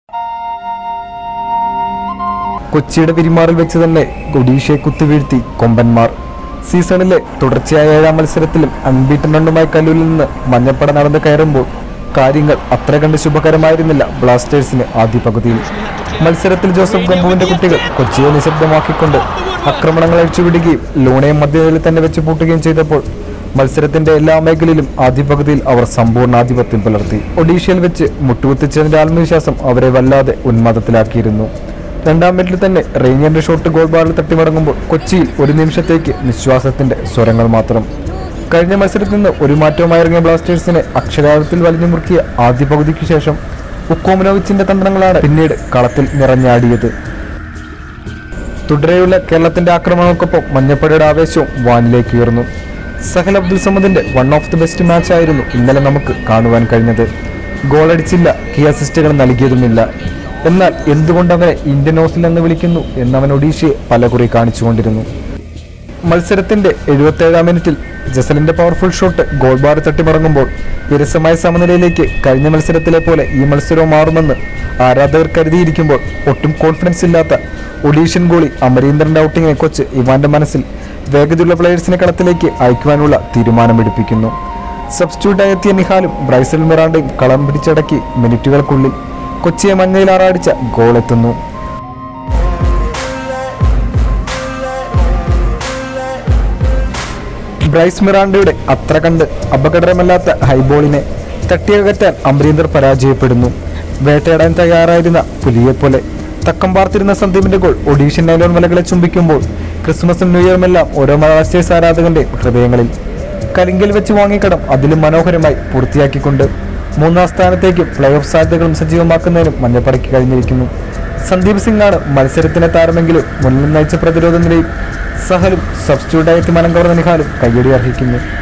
കൊച്ചിയുടെ പിരിമാറിൽ വെച്ച് തന്നെ ഒഡീഷയെ കുത്തിവീഴ്ത്തി കൊമ്പന്മാർ സീസണിലെ തുടർച്ചയായ ഏഴാം മത്സരത്തിലും അൺബീറ്റൻ റണ്ണുമായി കല്ലൂരിൽ നിന്ന് മഞ്ഞപ്പട നടന്ന് കയറുമ്പോൾ കാര്യങ്ങൾ അത്ര കണ്ട് ശുഭകരമായിരുന്നില്ല ബ്ലാസ്റ്റേഴ്സിന് ആദ്യ പകുതിയിൽ മത്സരത്തിൽ ജോസഫ് ഗംബുവിന്റെ കുട്ടികൾ കൊച്ചിയെ നിശബ്ദമാക്കിക്കൊണ്ട് ആക്രമണങ്ങൾ അഴിച്ചുവിടുകയും ലൂണയെ മധ്യനിരയിൽ തന്നെ വെച്ച് പൂട്ടുകയും ചെയ്തപ്പോൾ മത്സരത്തിന്റെ എല്ലാ മേഖലയിലും ആദ്യ പകുതിയിൽ അവർ സമ്പൂർണ്ണ ആധിപത്യം പുലർത്തി ഒഡീഷയിൽ വെച്ച് മുട്ടുകുത്തിച്ചതിന്റെ ആത്മവിശ്വാസം അവരെ വല്ലാതെ ഉന്മാദത്തിലാക്കിയിരുന്നു രണ്ടാം മിനിറ്റിൽ തന്നെ റേഞ്ചറിന്റെ ഷോട്ട് ഗോൾ ബാറിൽ തട്ടി മടങ്ങുമ്പോൾ കൊച്ചിയിൽ ഒരു നിമിഷത്തേക്ക് നിശ്വാസത്തിന്റെ സ്വരങ്ങൾ മാത്രം കഴിഞ്ഞ മത്സരത്തിൽ നിന്ന് ഒരു മാറ്റവുമായി ഇറങ്ങിയ ബ്ലാസ്റ്റേഴ്സിനെ അക്ഷരാർത്ഥത്തിൽ വലിഞ്ഞു മുറുക്കിയ ആദ്യ പകുതിക്ക് ശേഷം ഉക്കോമിനോവിച്ചിന്റെ തന്ത്രങ്ങളാണ് പിന്നീട് കളത്തിൽ നിറഞ്ഞാടിയത് തുടരെയുള്ള കേരളത്തിന്റെ ആക്രമണങ്ങൾക്കൊപ്പം മഞ്ഞപ്പടയുടെ ആവേശവും വാനിലേക്ക് ഉയർന്നു സഹൽ അബ്ദുൽ സമദിന്റെ one of the best match ആയിരുന്നു ഇന്നലെ നമുക്ക് കാണുവാൻ കഴിഞ്ഞത് ഗോളടിച്ചില്ല കീ അസിസ്റ്റുകൾ നൽകിയതുമില്ല എന്നാൽ എന്തുകൊണ്ട് അവനെ ഇന്ത്യൻ ഓസിൽ എന്ന് വിളിക്കുന്നു എന്നവൻ ഒഡീഷയെ പലകുറി കാണിച്ചുകൊണ്ടിരുന്നു മത്സരത്തിന്റെ എഴുപത്തേഴാം മിനിറ്റിൽ ജസലിന്റെ പവർഫുൾ ഷോട്ട് ഗോൾ ബാർ തട്ടിമടങ്ങുമ്പോൾ വിരസമായ സമനിലയിലേക്ക് കഴിഞ്ഞ മത്സരത്തിലെ പോലെ ഈ മത്സരവും മാറുമെന്ന് ആരാധകർ കരുതിയിരിക്കുമ്പോൾ ഒട്ടും കോൺഫിഡൻസ് ഇല്ലാത്ത ഒഡീഷ്യൻ ഗോളി അമരീന്ദ്രന്റെ ഔട്ടിങ്ങിനെ കൊച്ച് ഇവാന്റെ മനസ്സിൽ വേഗതയുള്ള പ്ലെയേഴ്സിനെ കളത്തിലേക്ക് അയക്കുവാനുള്ള തീരുമാനമെടുപ്പിക്കുന്നു സബ്സ്റ്റിറ്റ്യൂട്ടായി എത്തിയ നിഹാലും ബ്രൈസൽ മിറാണ്ടയും കളം പിടിച്ചടക്കി മിനിറ്റുകൾക്കുള്ളിൽ കൊച്ചിയെ മഞ്ഞയിൽ ആറാടിച്ച ഗോളെത്തുന്നു ബ്രൈസ് മിറാണ്ടയുടെ അത്ര കണ്ട് അപകടകരമല്ലാത്ത ഹൈബോളിനെ തട്ടിയകറ്റാൻ അമരീന്ദർ പരാജയപ്പെടുന്നു വേട്ടയാടാൻ തയ്യാറായിരുന്ന പുലിയെപ്പോലെ തക്കം പാർത്തിരുന്ന സന്ദീപിന്റെ ഗോൾ ഒഡീഷ്യൻ നൈലോൺ മലകളെ ചുംബിക്കുമ്പോൾ ക്രിസ്മസും ന്യൂ ഇയറുമെല്ലാം ഓരോ ബ്ലാസ്റ്റേഴ്സ് ആരാധകന്റെ ഹൃദയങ്ങളിൽ കരിങ്കൽ വെച്ച് വാങ്ങിക്കടം അതിലും മനോഹരമായി പൂർത്തിയാക്കിക്കൊണ്ട് മൂന്നാം സ്ഥാനത്തേക്ക് പ്ലേ ഓഫ് സാധ്യതകളും സജീവമാക്കുന്നതിനും മഞ്ഞപ്പടയ്ക്ക് കഴിഞ്ഞിരിക്കുന്നു സന്ദീപ് സിംഗാണ് മത്സരത്തിനെ താരമെങ്കിലും മുന്നിൽ നയിച്ച പ്രതിരോധ നിലയിൽ സഹലും സബ്സ്റ്റിറ്റ്യൂട്ടായി മനം കവർന്ന നിഹാലും കയ്യടി അർഹിക്കുന്നു